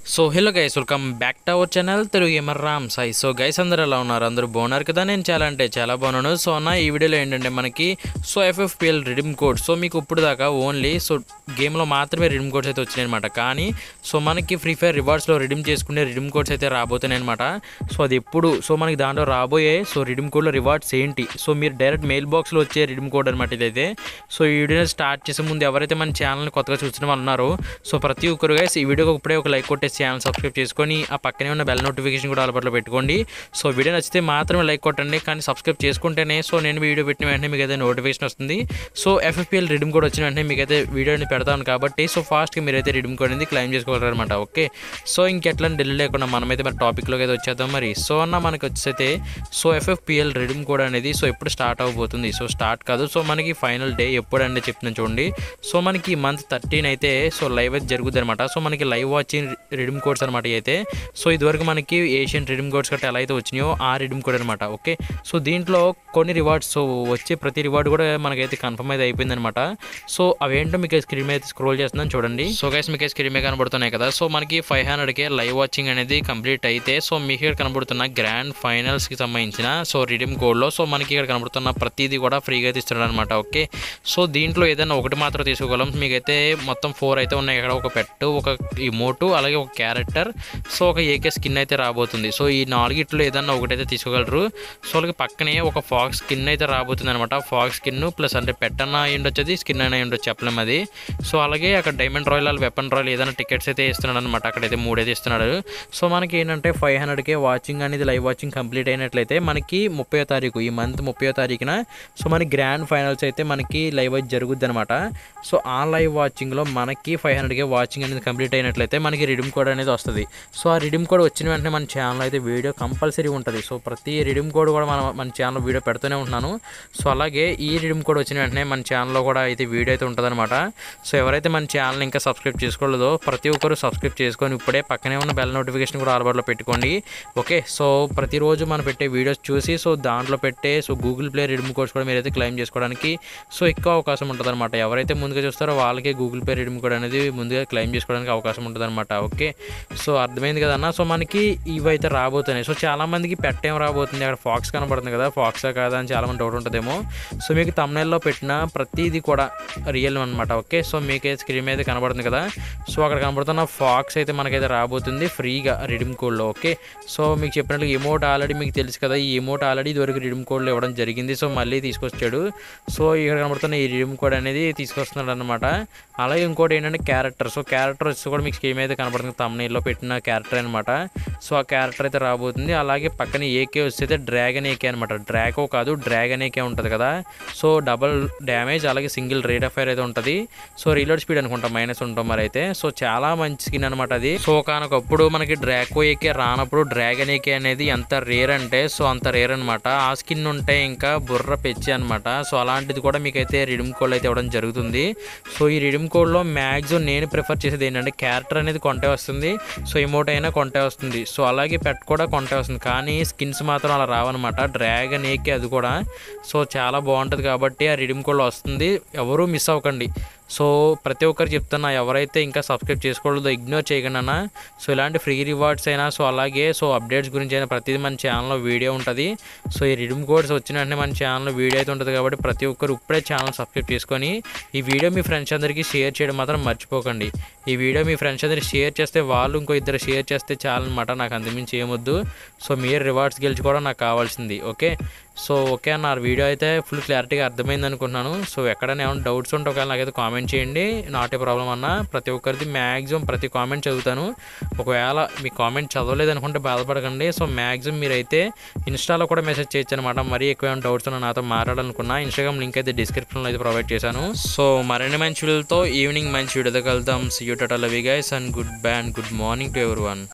So hello guys welcome back to our channel Telugu gamer Ram Sai so guys అందరు ఎలా ఉన్నారు అందరూ బాగున్నారు కదా నేను చాలా అంటే చాలా బాగున్నాను సో అన్న ఈ వీడియోలో ఏంటంటే మనకి so FFPL redeem code so మీకు ఇప్పుడు దాకా ఓన్లీ సో గేమ్లో మాత్రమే రిడీమ్ కోడ్స్ అయితే వచ్చినాయి అనమాట కానీ సో మనకి ఫ్రీ ఫైర్ రివార్డ్స్లో రిడీమ్ చేసుకునే రిడీమ్ కోడ్స్ అయితే రాబోతున్నాయి అనమాట సో అది ఎప్పుడు సో మనకి దాంట్లో రాబోయే సో రిడీమ్ కోడ్లో రివార్డ్స్ ఏంటి సో మీరు డైరెక్ట్ మెయిల్ బాక్స్లో వచ్చే రిడీమ్ కోడ్ అనమాట ఇదైతే సో ఈ వీడియోని స్టార్ట్ చేసే ముందు ఎవరైతే మన ఛానల్ని కొత్తగా చూసిన వాళ్ళు ఉన్నారో సో ప్రతి ఒక్కరు గైస్ ఈ వీడియోకి ఇప్పుడే ఒక లైక్ కొట్టేసి ఛానల్ సబ్స్క్రైబ్ చేసుకొని ఆ పక్కనే ఉన్న బెల్ నోటిఫికేషన్ కూడా అలవాట్లో పెట్టుకోండి సో వీడియో నచ్చితే మాత్రమే లైక్ కొట్టండి కానీ సబ్స్క్రైబ్ చేసుకుంటేనే సో నేను వీడియో పెట్టిన వెంటనే మీకు అయితే నోటిఫికేషన్ వస్తుంది సో ఎఫ్ఎఫ్పిఎల్ రిడీమ్ కోడ్ వచ్చిన వెంటనే మీకు అయితే వీడియోని పెడతాను కాబట్టి సో ఫాస్ట్గా మీరైతే రిడీమ్ కోడ్ అనేది క్లైమ్ చేసుకోగలరనమాట ఓకే సో ఇంకెట్లా ఢిల్లీ లేకుండా మనమైతే మరి టాపిక్లోకి అయితే వచ్చేద్దాం మరి సో అన్న మనకి వచ్చేసైతే సో ఎఫ్ఎఫ్పిఎల్ రిడీమ్ కోడ్ అనేది సో ఎప్పుడు స్టార్ట్ అవబోతుంది సో స్టార్ట్ కాదు సో మనకి ఫైనల్ డే ఎప్పుడు అంటే చెప్తున్నాను చూడండి సో మనకి మంత్ థర్టీన్ అయితే సో లైవ్ అయితే జరుగుతుంది అనమాట సో మనకి లైవ్ వాచింగ్ రిడీమ్ కోడ్స్ అనమాట అయితే సో ఇదివరకు మనకి ఏషియన్ రిడీమ్ కోడ్స్ గట్రా ఎలా అయితే వచ్చినాయో ఆ రిడీమ్ కోడ్ అనమాట ఓకే సో దీంట్లో కొన్ని రివార్డ్స్ సో వచ్చే ప్రతి రివార్డ్ కూడా మనకైతే కన్ఫర్మ్ అయితే అయిపోయింది అనమాట సో అవేంటో మీకు స్క్రీన్ మీద స్క్రోల్ చేస్తున్నాను చూడండి సో గైస్ మీకు స్క్రీన్ మీద కనబడుతున్నాయి కదా సో మనకి ఫైవ్ హండ్రెడ్కే లైవ్ వాచింగ్ అనేది కంప్లీట్ అయితే సో మీకు ఇక్కడ కనబడుతున్న గ్రాండ్ ఫైనల్స్కి సంబంధించిన సో రిడీమ్ కోడ్లో సో మనకి ఇక్కడ కనబడుతున్న ప్రతిదీ కూడా ఫ్రీగా అయితే ఇస్తున్నాడు అనమాట ఓకే సో దీంట్లో ఏదైనా ఒకటి మాత్రం తీసుకోగలం మీకైతే మొత్తం ఫోర్ అయితే ఉన్నాయి ఇక్కడ ఒక పెట్టు ఒక ఇమోటు అలాగే ఒక క్యారెక్టర్ సో ఒక ఏకే స్కిన్ అయితే రాబోతుంది సో ఈ నాలుగిట్లో ఏదన్నా ఒకటైతే తీసుకోగలరు సో అలాగే పక్కనే ఒక ఫాక్స్ స్కిన్ అయితే రాబోతుంది అనమాట ఫాక్స్ స్కిన్ ప్లస్ అంటే పెట్టన్న అయి ఉండొచ్చు అది స్కిన్ అయినా అయి ఉండొచ్చు చెప్పలేం అది సో అలాగే అక్కడ డైమండ్ రాయల్ వెపన్ రాయల్ ఏదైనా టికెట్స్ అయితే ఇస్తున్నాడు అనమాట అక్కడైతే మూడైతే ఇస్తున్నాడు సో మనకి ఏంటంటే ఫైవ్ హండ్రెడ్కే వాచింగ్ అనేది లైవ్ వాచింగ్ కంప్లీట్ అయినట్లయితే మనకి ముప్పై తారీఖు ఈ మంత్ ముప్పై తారీఖున సో మనకి గ్రాండ్ ఫైనల్స్ అయితే మనకి లైవ్ అయితే జరుగుద్ది అనమాట సో ఆ లైవ్ వాచింగ్లో మనకి ఫైవ్ హండ్రెడ్కే వాచింగ్ అనేది కంప్లీట్ అయినట్లయితే మనకి రిడీమ్ కోడ్ అనేది వస్తుంది సో ఆ రిడీమ్ కోడ్ వచ్చిన వెంటనే మన ఛానల్ అయితే వీడియో కంపల్సరీ ఉంటుంది సో ప్రతి రిడీమ్ కోడ్ కూడా మన మన ఛానల్ వీడియో పెడుతూనే ఉంటున్నాను సో అలాగే ఈ రిడీమ్ కోడ్ వచ్చిన వెంటనే మన ఛానల్లో కూడా అయితే వీడియో అయితే ఉంటుందన్నమాట సో ఎవరైతే మన ఛానల్ ఇంకా సబ్స్క్రైబ్ చేసుకోలేదో ప్రతి ఒక్కరు సబ్స్క్రైబ్ చేసుకొని ఇప్పుడే పక్కనే ఉన్న బెల్ నోటిఫికేషన్ కూడా ఆల్బార్లో పెట్టుకోండి ఓకే సో ప్రతిరోజు మనం పెట్టే వీడియోస్ చూసి సో దాంట్లో పెట్టే so Google Play redeem codes కూడా మీరైతే క్లెయిమ్ చేసుకోవడానికి సో ఎక్కువ అవకాశం ఉంటుంది అనమాట ఎవరైతే ముందుగా చూస్తారో వాళ్ళకే గూగుల్ పే రిడీమ్ కోడ్ అనేది ముందుగా క్లెయిమ్ చేసుకోవడానికి అవకాశం ఉంటుంది అనమాట ఓకే సో అర్థమైంది కదన్న సో మనకి ఇవైతే రాబోతున్నాయి సో చాలా మందికి పెట్టేం రాబోతుంది అక్కడ ఫాక్స్ కనబడుతుంది కదా ఫాక్సా కాదా అని చాలా మంది డౌట్ ఉంటుందేమో సో మీకు తమ్నైల్లో పెట్టిన ప్రతిదీ కూడా రియల్ అనమాట ఓకే సో మీకే స్క్రీన్ మీద కనబడుతుంది కదా సో అక్కడ కనబడుతున్న ఫాక్స్ అయితే మనకైతే రాబోతుంది ఫ్రీగా రిడీమ్ కోడ్లో ఓకే సో మీకు చెప్పినట్లు ఎమోట్ ఆల్రెడీ మీకు తెలుసు కదా ఈ ఎమోట్ ఆల్రెడీ ఇదివరకు రిడీమ్ కోడ్లో ఇవ్వడం జరిగింది సో మళ్ళీ తీసుకొచ్చాడు సో ఇక్కడ కనబడుతున్న ఈ రిడీమ్ కోడ్ అనేది తీసుకొస్తున్నాడు అనమాట అలాగే ఇంకోటి ఏంటంటే క్యారెక్టర్ సో క్యారెక్టర్ వచ్చి కూడా మీకు స్కీమ్ అయితే కనబడుతుంది తమ్నైల్లో పెట్టిన క్యారెక్టర్ అనమాట సో ఆ క్యారెక్టర్ అయితే రాబోతుంది అలాగే పక్కన ఏకే వస్తే డ్రాగన్ ఏకే అనమాట డ్రాగో కాదు డ్రాగన్ ఏకే ఉంటుంది కదా సో డబల్ డ్యామేజ్ అలాగే సింగిల్ రేట్ ఆఫ్ ఫైర్ అయితే ఉంటుంది సో రీలోడ్ స్పీడ్ అనుకుంటా మైనస్ ఉంటాం మరి అయితే సో చాలా మంచి స్కిన్ అనమాట అది సో కానకప్పుడు మనకి డ్రాకో ఏకే రానప్పుడు డ్రాగన్ ఏకే అనేది ఎంత రేర్ అంటే సో అంత రేర్ అనమాట ఆ స్కిన్ ఉంటే ఇంకా బుర్ర పెచ్చి అనమాట సో అలాంటిది కూడా మీకైతే రిడీమ్ కోడ్ అయితే ఇవ్వడం జరుగుతుంది సో ఈ రిడీమ్ కోడ్లో మ్యాక్సిమం నేను ప్రిఫర్ చేసేది ఏంటంటే క్యారెక్టర్ అనేది కొంటే వస్తుంది సో ఇమోట్ అయినా కొంటే వస్తుంది సో అలాగే పెట్ కూడా కొంటే వస్తుంది కానీ స్కిన్స్ మాత్రం అలా రావన్నమాట డ్రాగన్ ఏకే అది కూడా సో చాలా బాగుంటుంది కాబట్టి ఆ రిడీమ్ కోడ్లో వస్తుంది ఎవరూ మిస్ అవ్వకండి సో ప్రతి ఒక్కరు చెప్తున్నా ఎవరైతే ఇంకా సబ్స్క్రైబ్ చేసుకోలేదో ఇగ్నోర్ చేయకుండా అన్న. సో ఇలాంటి ఫ్రీ రివార్డ్స్ అయినా సో అలాగే సో అప్డేట్స్ గురించి అయినా ప్రతిదీ మన ఛానల్లో వీడియో ఉంటుంది సో ఈ రిడీమ్ కోడ్స్ వచ్చిన వెంటనే మన ఛానల్లో వీడియో అయితే ఉంటుంది కాబట్టి ప్రతి ఒక్కరు ఇప్పుడే ఛానల్ సబ్స్క్రైబ్ చేసుకొని ఈ వీడియో మీ ఫ్రెండ్స్ అందరికీ షేర్ చేయడం మాత్రం మర్చిపోకండి ఈ వీడియో మీ ఫ్రెండ్స్ అందరికి షేర్ చేస్తే వాళ్ళు ఇంకో ఇద్దరు షేర్ చేస్తే చాలన్నమాట నాకు అంతమించి ఏమొద్దు సో మీరు రివార్డ్స్ గెలుచుకోవడం నాకు కావాల్సింది ఓకే సో ఓకే అన్న ఆ వీడియో అయితే ఫుల్ క్లారిటీగా అర్థమైంది అనుకుంటున్నాను సో ఎక్కడైనా ఏమైనా డౌట్స్ ఉంటే ఒకవేళ నాకైతే కామెంట్ చేయండి నాట్ ఏ ప్రాబ్లం అన్న ప్రతి ఒక్కరిది మ్యాక్సిమం ప్రతి కామెంట్ చదువుతాను ఒకవేళ మీ కామెంట్ చదవలేదు అనుకుంటే బాధపడకండి సో మ్యాక్సిమం మీరైతే ఇన్స్టాలో కూడా మెసేజ్ చేయొచ్చు అనమాట మరీ ఎక్కువ ఏమైనా డౌట్స్ ఉన్నా నాతో మాట్లాడాలనుకున్నా ఇన్స్టాగ్రామ్ లింక్ అయితే డిస్క్రిప్షన్లో అయితే ప్రొవైడ్ చేశాను సో మరిన్ని మంచి వీడియోలతో ఈవినింగ్ మంచి వీడియోతో కలుద్దాం సీ యూ టటల్ అవి guys and good bye good morning to ఎవరి వన్